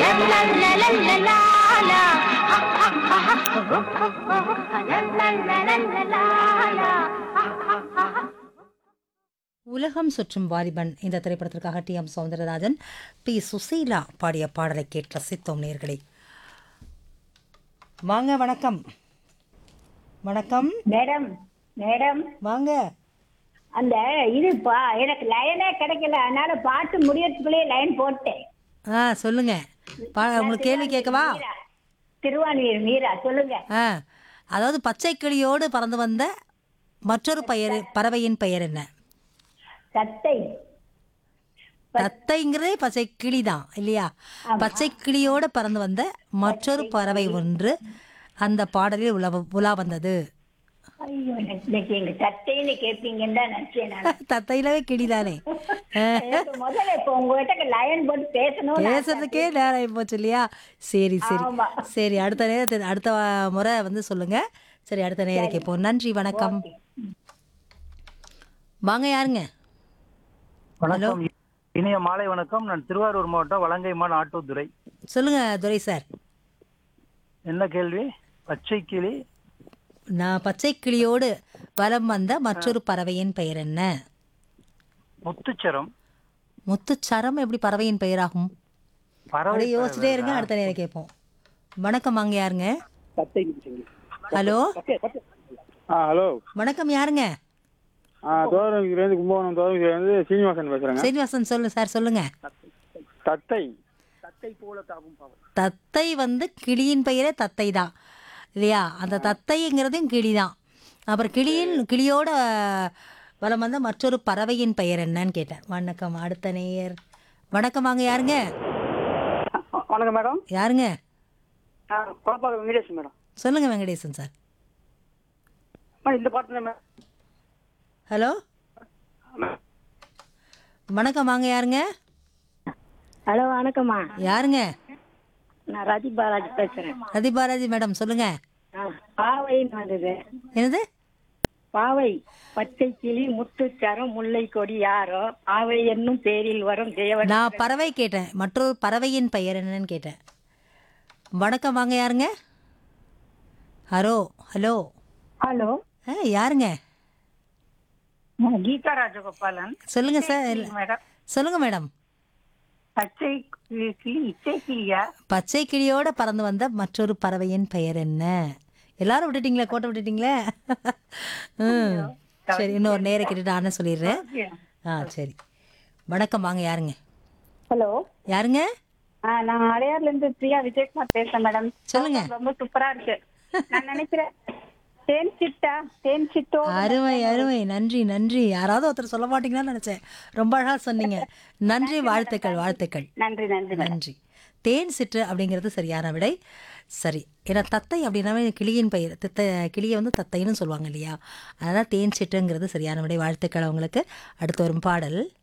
உலகம் சுற்றும் வாலிபன் இந்த திரைப்படத்திற்காக T M Soundararajan P Susheela பாடிய பாடலை கேட்டு ரசித்தோம் நேர்களே வாங்க வணக்கம் வணக்கம் மேடம் மேடம் வாங்க அந்த இது பா எனக்கு லைனே கிடைக்கல அதனால பாட்டு முடியறதுக்குள்ளே லைன் போட்டேன் ஆ சொல்லுங்க பா உங்களுக்கு கேள்வி கேட்கவா மீரா. திருவான்மியூர் மீரா சொல்லுங்க ஆ அதாவது பச்சை கிளியோடு பறந்து வந்த மற்றொரு பெயர் பறவையின் பெயர் என்ன சத்தை தத்தைங்கிறதே பச்சை கிளி தான் இல்லையா பச்சை கிளியோடு பறந்து வந்த மற்றொரு பறவை ஒன்று அந்த பாடலில் உலா உலா வந்தது ஐயோ இன்னைக்கு எங்க சட்டைன்னு கேட்பீங்கன்னு தான் நினைச்சேன் நான் தத்தையிலவே கிளிதானே எனக்கு முதல்ல இப்போ உங்ககிட்ட லைன் போட்டு பேசணும் பேசுறதுக்கே நேரம் ஆகி போச்சு இல்லையா சரி சரி ஆமா. சரி அடுத்த நேரத்தில் அடுத்த வா- முறை வந்து சொல்லுங்க சரி அடுத்த நேரம் கேட்போம் நன்றி வணக்கம் வாங்க யாருங்க வணக்கம் இனிய மாலை வணக்கம் நான் திருவாரூர் மாவட்டம் வலங்கைமான் ஆட்டோதுறை சொல்லுங்க துரை சார் என்ன கேள்வி பச்சை கிளி நான் பச்சை கிளியோடு வலம் வந்த மற்றொரு பறவையின் பெயர் என்ன முத்துச்சரம் முத்துச்சரம் எப்படி பறவையின் பெயராகும் பறவை அப்படியே யோசிச்சிட்டே இருங்க அடுத்த நேரம் கேட்போம் வணக்கம் வாங்க யாருங்க ஹலோ ஆ ஹலோ வணக்கம் யாருங்க ஆ தோரங்கிலேருந்து கும்பகோணம் தோரங்கிலேருந்து சீனிவாசன் பேசுகிறேங்க சீனிவாசன் சொல்லு சார் சொல்லுங்க தத்தை தத்தை வந்து கிளியின் பெயரே தத்தை தான் இல்லையா அந்த தத்தைங்கிறதும் கிளி தான் அப்புறம் கிளியின் கிளியோட வலம் வந்த மற்றொரு பறவையின் பெயர் என்னன்னு கேட்டேன் வணக்கம் அடுத்த நேயர் வணக்கம் வாங்க யாருங்க வணக்கம் மேடம் யாருங்க குழப்பாக்கம் வெங்கடேஷ் மேடம் சொல்லுங்க வெங்கடேசன் சார் மேடம் இந்த பாட்டு தான் மேடம் ஹலோ வணக்கம் வாங்க யாருங்க ஹலோ வணக்கம்மா யாருங்க நான் ராஜி பாலாஜி பேசுறேன் ரதிபாராஜி மேடம் சொல்லுங்க ஆ, பாவைன்னு வந்தது என்னது பாவை பச்சை கிளி முத்துச்சரம் முல்லை கொடி யாரோ பாவை என்னும் பேரில் வரும் தேவன் நான் பறவை கேட்டேன் மற்றொரு பறவையின் பெயர் என்னன்னு கேட்டேன் வணக்கம் வாங்க யாருங்க ஹலோ ஹலோ ஹலோ ஆ யாருங்க கீதா ராஜகோபாலன் சொல்லுங்க சார் மேடம் சொல்லுங்க மேடம் பச்சை கிளி கிளி இச்சை கிளியா பச்சை கிளியோட பறந்து வந்த மற்றொரு பறவையின் பெயர் என்ன எல்லாரும் விட்டுட்டீங்களே கோட்டை விட்டுட்டீங்களே ம் சரி இன்னொரு நேரம் கேட்டுட்டு நானே சொல்லிடுறேன் ஆ சரி வணக்கம் வாங்க யாருங்க ஹலோ யாருங்க நான் அடையார்ல இருந்து பிரியா விஜயகுமார் பேசுறேன் மேடம் சொல்லுங்க ரொம்ப சூப்பரா இருக்கு நான் நினைக்கிறேன் தேன் சிட்டா தேன் சிட்டோ அருமை அருமை நன்றி நன்றி யாராவது ஒருத்தர் சொல்ல மாட்டீங்களான்னு நினைச்சேன் ரொம்ப அழகா சொன்னீங்க நன்றி வாழ்த்துக்கள் வாழ்த்துக்கள் நன்றி நன்றி நன்றி தேன் சிற்று அப்படிங்கிறது சரியான விடை சரி ஏன்னா தத்தை அப்படின்னாவே கிளியின் பெயர் தத்தை கிளியை வந்து தத்தைன்னு சொல்லுவாங்க இல்லையா அதனால் தேன் சிற்றுங்கிறது சரியான விடை வாழ்த்துக்கள் அவங்களுக்கு அடுத்து வரும் பாடல்